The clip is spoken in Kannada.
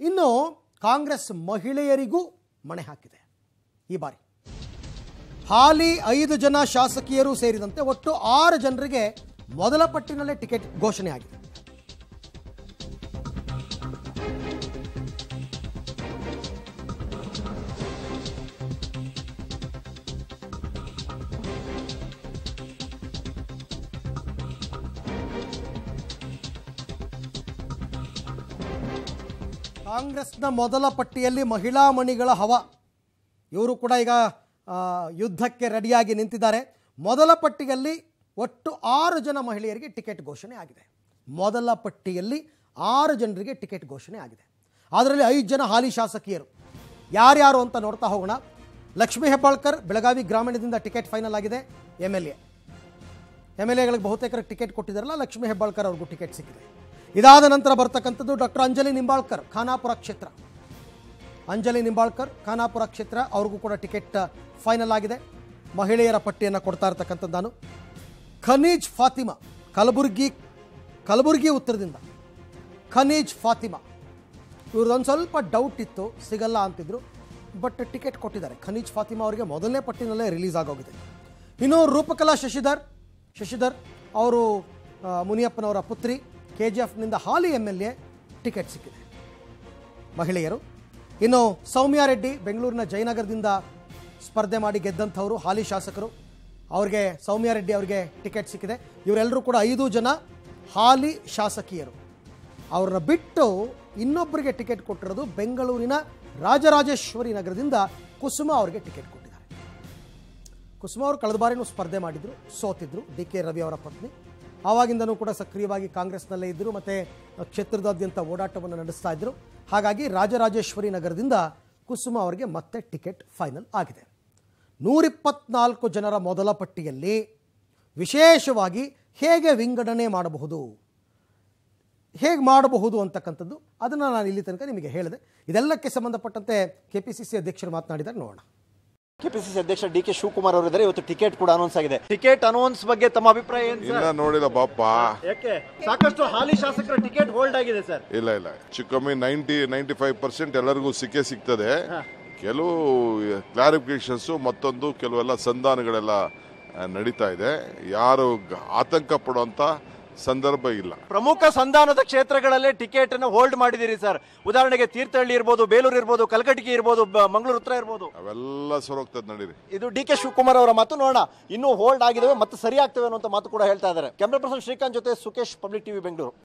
ಇನ್ನು ಕಾಂಗ್ರೆಸ್ ಮಹಿಳೆಯರಿಗೂ ಮಣೆ ಹಾಕಿದೆ ಈ ಬಾರಿ ಹಾಲಿ ಐದು ಜನ ಶಾಸಕಿಯರು ಸೇರಿದಂತೆ ಒಟ್ಟು ಆರು ಜನರಿಗೆ ಮೊದಲ ಪಟ್ಟಿನಲ್ಲೇ ಟಿಕೆಟ್ ಘೋಷಣೆ ಆಗಿದೆ ಕಾಂಗ್ರೆಸ್ನ ಮೊದಲ ಪಟ್ಟಿಯಲ್ಲಿ ಮಹಿಳಾ ಮಣಿಗಳ ಹವ ಇವರು ಕೂಡ ಈಗ ಆ, ಯುದ್ಧಕ್ಕೆ ರೆಡಿಯಾಗಿ ನಿಂತಿದ್ದಾರೆ ಮೊದಲ ಪಟ್ಟಿಯಲ್ಲಿ ಒಟ್ಟು ಆರು ಜನ ಮಹಿಳೆಯರಿಗೆ ಟಿಕೆಟ್ ಘೋಷಣೆ ಆಗಿದೆ ಮೊದಲ ಪಟ್ಟಿಯಲ್ಲಿ ಆರು ಜನರಿಗೆ ಟಿಕೆಟ್ ಘೋಷಣೆ ಆಗಿದೆ ಅದರಲ್ಲಿ ಐದು ಜನ ಹಾಲಿ ಶಾಸಕಿಯರು ಯಾರ್ಯಾರು ಅಂತ ನೋಡ್ತಾ ಹೋಗೋಣ ಲಕ್ಷ್ಮೀ ಹೆಬ್ಬಾಳ್ಕರ್ ಬೆಳಗಾವಿ ಗ್ರಾಮೀಣದಿಂದ ಟಿಕೆಟ್ ಫೈನಲ್ ಆಗಿದೆ M L A M L ಎಗಳಿಗೆ ಬಹುತೇಕರಿಗೆ ಟಿಕೆಟ್ ಕೊಟ್ಟಿದ್ದಾರಲ್ಲ ಲಕ್ಷ್ಮೀ ಹೆಬ್ಬಾಳ್ಕರ್ ಅವ್ರಿಗೂ ಟಿಕೆಟ್ ಸಿಕ್ಕಿದೆ ಇದಾದ ನಂತರ ಬರ್ತಕ್ಕಂಥದ್ದು ಡಾಕ್ಟರ್ ಅಂಜಲಿ ನಿಂಬಾಳ್ಕರ್ ಖಾನಾಪುರ ಕ್ಷೇತ್ರ ಅಂಜಲಿ ನಿಂಬಾಳ್ಕರ್ ಖಾನಾಪುರ ಕ್ಷೇತ್ರ ಅವ್ರಿಗೂ ಕೂಡ ಟಿಕೆಟ್ ಫೈನಲ್ ಆಗಿದೆ ಮಹಿಳೆಯರ ಪಟ್ಟಿಯನ್ನು ಕೊಡ್ತಾ ಇರ್ತಕ್ಕಂಥದ್ದು ನಾನು ಖನೀಜ್ ಫಾತಿಮಾ ಕಲಬುರ್ಗಿ ಕಲಬುರ್ಗಿ ಉತ್ತರದಿಂದ ಖನೀಜ್ ಫಾತಿಮಾ ಇವ್ರದ್ದೊಂದು ಸ್ವಲ್ಪ ಡೌಟ್ ಇತ್ತು ಸಿಗಲ್ಲ ಅಂತಿದ್ರು ಬಟ್ ಟಿಕೆಟ್ ಕೊಟ್ಟಿದ್ದಾರೆ ಖನೀಜ್ ಫಾತಿಮಾ ಅವರಿಗೆ ಮೊದಲನೇ ಪಟ್ಟಿನಲ್ಲೇ ರಿಲೀಸ್ ಆಗೋಗಿದೆ ಇನ್ನು ರೂಪಕಲಾ ಶಶಿಧರ್ ಶಶಿಧರ್ ಅವರು ಆ, ಮುನಿಯಪ್ಪನವರ ಪುತ್ರಿ ಕೆ ಜಿ ಎಫ್ನಿಂದ ಹಾಲಿ ಎಮ್ ಎಲ್ ಎ ಟಿಕೆಟ್ ಸಿಕ್ಕಿದೆ ಮಹಿಳೆಯರು ಇನ್ನು ಸೌಮ್ಯ ರೆಡ್ಡಿ ಬೆಂಗಳೂರಿನ ಜಯನಗರದಿಂದ ಸ್ಪರ್ಧೆ ಮಾಡಿ ಗೆದ್ದಂಥವರು ಹಾಲಿ ಶಾಸಕರು ಅವ್ರಿಗೆ ಸೌಮ್ಯ ರೆಡ್ಡಿ ಅವರಿಗೆ ಟಿಕೆಟ್ ಸಿಕ್ಕಿದೆ ಇವರೆಲ್ಲರೂ ಕೂಡ ಐದು ಜನ ಹಾಲಿ ಶಾಸಕಿಯರು ಅವ್ರನ್ನ ಬಿಟ್ಟು ಇನ್ನೊಬ್ಬರಿಗೆ ಟಿಕೆಟ್ ಕೊಟ್ಟಿರೋದು ಬೆಂಗಳೂರಿನ ರಾಜರಾಜೇಶ್ವರಿ ನಗರದಿಂದ ಕುಸುಮ ಅವರಿಗೆ ಟಿಕೆಟ್ ಕೊಟ್ಟಿದ್ದಾರೆ ಕುಸುಮ ಅವರು ಕಳೆದ ಬಾರಿನೂ ಸ್ಪರ್ಧೆ ಮಾಡಿದ್ರು ಸೋತಿದ್ರು ಡಿ ಕೆ ರವಿ ಅವರ ಪತ್ನಿ ಆವಾಗಿಂದನೂ ಕೂಡ ಸಕ್ರಿಯವಾಗಿ ಕಾಂಗ್ರೆಸ್ನಲ್ಲೇ ಇದ್ದರು ಮತ್ತು ಕ್ಷೇತ್ರದಾದ್ಯಂತ ಓಡಾಟವನ್ನು ನಡೆಸ್ತಾ ಇದ್ದರು ಹಾಗಾಗಿ ರಾಜರಾಜೇಶ್ವರಿ ನಗರದಿಂದ ಕುಸುಮ ಅವರಿಗೆ ಮತ್ತೆ ಟಿಕೆಟ್ ಫೈನಲ್ ಆಗಿದೆ ನೂರಿಪ್ಪತ್ನಾಲ್ಕು ಜನರ ಮೊದಲ ಪಟ್ಟಿಯಲ್ಲಿ ವಿಶೇಷವಾಗಿ ಹೇಗೆ ವಿಂಗಡಣೆ ಮಾಡಬಹುದು ಹೇಗೆ ಮಾಡಬಹುದು ಅಂತಕ್ಕಂಥದ್ದು ಅದನ್ನು ನಾನು ಇಲ್ಲಿ ತನಕ ನಿಮಗೆ ಹೇಳಿದೆ ಇದೆಲ್ಲಕ್ಕೆ ಸಂಬಂಧಪಟ್ಟಂತೆ ಕೆ ಪಿ ಸಿ ಸಿ ಅಧ್ಯಕ್ಷರು ಮಾತನಾಡಿದಾಗ ನೋಡೋಣ ಕೆಪಿಸಿಸಿ ಅಧ್ಯಕ್ಷ ಡಿ ಕೆ ಶಿವಕುಮಾರ್ ಅವರಿದ್ದಾರೆ ಇವತ್ತು ಟಿಕೆಟ್ ಕೂಡ ಅನೌನ್ಸ್ ಆಗಿದೆ ಟಿಕೆಟ್ ಅನೌನ್ಸ್ ಬಗ್ಗೆ ತಮ್ಮ ಅಭಿಪ್ರಾಯ ಏನು ಇನ್ನ ನೋಡಿಲ್ಲ ಬಾಪ ಯಾಕೆ ಸಾಕಷ್ಟು ಹಾಲಿ ಶಾಸಕರ ಟಿಕೆಟ್ ಹೋಲ್ಡ್ ಆಗಿದೆ ಸರ್ ಇಲ್ಲ ಇಲ್ಲ ಹೆಚ್ಚು ಕಮ್ಮಿ ನೈಂಟಿ ನೈಂಟಿ ಫೈವ್ ಪರ್ಸೆಂಟ್ ಎಲ್ಲರಿಗೂ ಸಿಕ್ಕೇ ಸಿಗ್ತದೆ ಕೆಲವು ಕ್ಲಾರಿಫಿಕೇಶನ್ಸ್ ಮತ್ತೊಂದು ಕೆಲವೆಲ್ಲ ಸಂಧಾನಗಳೆಲ್ಲ ಆ, ನಡೀತಾ ಇದೆ ಯಾರು ಗ- ಆತಂಕ ಪಡುವಂತ ಸಂದರ್ಭ ಇಲ್ಲ ಪ್ರಮುಖ ಸಂಧಾನದ ಕ್ಷೇತ್ರಗಳಲ್ಲೇ ಟಿಕೆಟ್ ಅನ್ನು ಹೋಲ್ಡ್ ಮಾಡಿದಿರಿ ಸರ್ ಉದಾಹರಣೆಗೆ ತೀರ್ಥಹಳ್ಳಿ ಇರ್ಬೋದು ಬೇಲೂರು ಇರ್ಬೋದು ಕಲಕಟಗಿ ಇರ್ಬೋದು ಬ- ಮಂಗಳೂರು ಉತ್ತರ ಇರ್ಬೋದು ಅವೆಲ್ಲ ಸೊರೋಗ್ತದೆ ನಡೀರಿ ಇದು ಡಿ ಕೆ ಶಿವಕುಮಾರ್ ಅವರ ಮಾತು ನೋಡೋಣ ಇನ್ನೂ ಹೋಲ್ಡ್ ಆಗಿದಾವೆ ಮತ್ತೆ ಸರಿ ಆಗ್ತವೆ ಅನ್ನುವಂತ ಮಾತು ಕೂಡ ಹೇಳ್ತಾ ಇದ್ದಾರೆ ಕ್ಯಾಮ್ರಾ ಪರ್ಸನ್ ಶ್ರೀಕಾಂತ್ ಜೊತೆ ಸುಕೇಶ್ ಪಬ್ಲಿಕ್ ಟಿವಿ ಬೆಂಗಳೂರು